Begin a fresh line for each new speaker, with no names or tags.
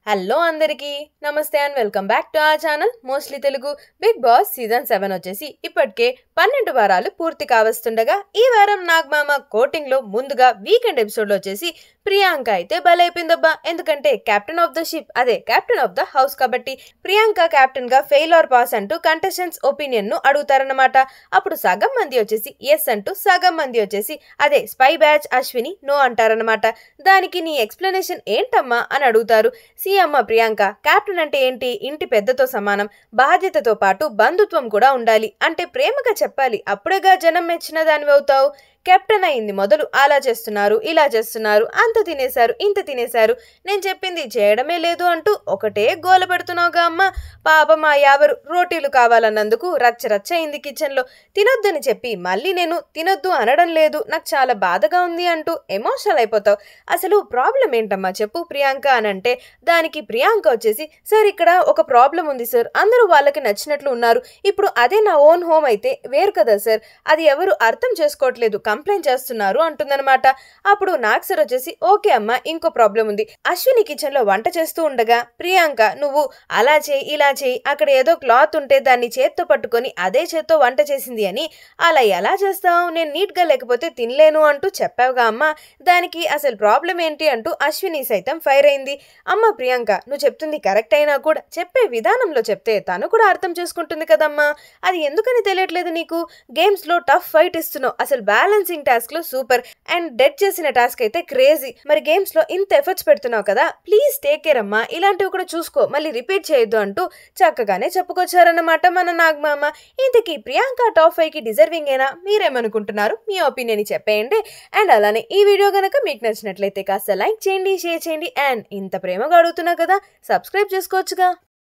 hello అందరికీ namaste and welcome back to our channel mostly Telugu Bigg Boss season seven వచ్చేసి ఇప్పటికే పన్నెండు వారాలు పూర్తి కావస్తుండగా ఈ వారం నాగమామ కోటింగ్ లో ముందుగా వీకెండ్ ఎపిసోడ్ లో వచ్చేసి ప్రియాంక అయితే బలైపోయిందబ్బా ఎందుకంటే కెప్టెన్ ఆఫ్ ద షిప్ అదే కెప్టెన్ ఆఫ్ ద హౌస్ కాబట్టి ప్రియాంక కెప్టెన్ గా ఫెయిల్ ఆర్ పాస్ అంటూ కంటెస్టెంట్స్ ఒపీనియన్ ను అడుగుతారన్నమాట అప్పుడు సగం మంది వచ్చేసి ఎస్ అంటూ సగం మంది వచ్చేసి అదే స్పై బ్యాచ్ అశ్విని నో అంటారన్నమాట దానికి నీ ఎక్స్ప్లెనేషన్ ఏంటమ్మా అని అడుగుతారు సీఎమ్మ ప్రియాంక కెప్టెన్ అంటే ఏంటి ఇంటి పెద్దతో సమానం బాధ్యతతో పాటు బంధుత్వం కూడా ఉండాలి అంటే ప్రేమగా చెప్పాలి అప్పుడేగా జనం మెచ్చిన దానివి అవుతావు కెప్టెన్ అయింది మొదలు అలా చేస్తున్నారు ఇలా చేస్తున్నారు అంత తినేశారు ఇంత తినేశారు నేను చెప్పింది చేయడమే లేదు అంటూ ఒకటే గోల పెడుతున్నావుగా అమ్మ పాపం ఆ యావరు రోటీలు కావాలన్నందుకు రచ్చ రచ్చ అయింది కిచెన్లో తినొద్దని చెప్పి మళ్ళీ నేను తినొద్దు అనడం లేదు నాకు చాలా బాధగా ఉంది అంటూ ఎమోషనల్ అయిపోతావు అసలు ప్రాబ్లం ఏంటమ్మా చెప్పు ప్రియాంక అని అంటే దానికి ప్రియాంక వచ్చేసి సార్ ఇక్కడ ఒక ప్రాబ్లం ఉంది సార్ అందరూ వాళ్ళకి నచ్చినట్లు ఉన్నారు ఇప్పుడు అదే నా ఓన్ హోమ్ అయితే వేరు కదా సార్ అది ఎవరు అర్థం చేసుకోవట్లేదు కంప్లైంట్ చేస్తున్నారు అంటుందన్నమాట అప్పుడు నాగ్ సార్ వచ్చేసి ఓకే అమ్మా ఇంకో ప్రాబ్లం ఉంది అశ్విని కిచెన్ లో వంట చేస్తూ ఉండగా ప్రియాంక నువ్వు అలా చేయి ఇలా చేయి అక్కడ ఏదో క్లాత్ ఉంటే దాన్ని చేత్తో పట్టుకొని అదే చేత్తో వంట చేసింది అని అలా ఎలా చేస్తావు నేను నీట్ గా లేకపోతే తినలేను అంటూ చెప్పావుగా అమ్మా దానికి అసలు ప్రాబ్లం ఏంటి అంటూ అశ్విని సైతం ఫైర్ అయింది అమ్మ ప్రియాంక నువ్వు చెప్తుంది కరెక్ట్ అయినా కూడా చెప్పే విధానంలో చెప్తే తను కూడా అర్థం చేసుకుంటుంది కదమ్మా అది ఎందుకని తెలియట్లేదు నీకు గేమ్స్ లో టఫ్ ఫైట్ ఇస్తున్నావు అసలు బ్యాలెన్సింగ్ టాస్క్ లో సూపర్ అండ్ డెడ్ చేసిన టాస్క్ అయితే క్రేజీ మరి గేమ్స్ లో ఇంత ఎఫర్ట్స్ పెడుతున్నావు కదా ప్లీజ్ టేక్ కేర్ అమ్మా ఇలాంటివి కూడా చూసుకో మళ్ళీ రిపీట్ చేయొద్దు అంటూ చక్కగానే చెప్పుకొచ్చారన్నమాట మన నాగమామ ఇంతకీ ప్రియాంక టాప్ ఫైవ్ కి డిజర్వింగ్ ఏనా మీరేమనుకుంటున్నారు మీ ఒపీనియన్ చెప్పేయండి అండ్ అలానే ఈ వీడియో గనక మీకు నచ్చినట్లయితే కాస్త లైక్ చేయండి షేర్ చేయండి అండ్ ఇంత ప్రేమగా అడుగుతున్నా కదా సబ్స్క్రైబ్ చేసుకోవచ్చుగా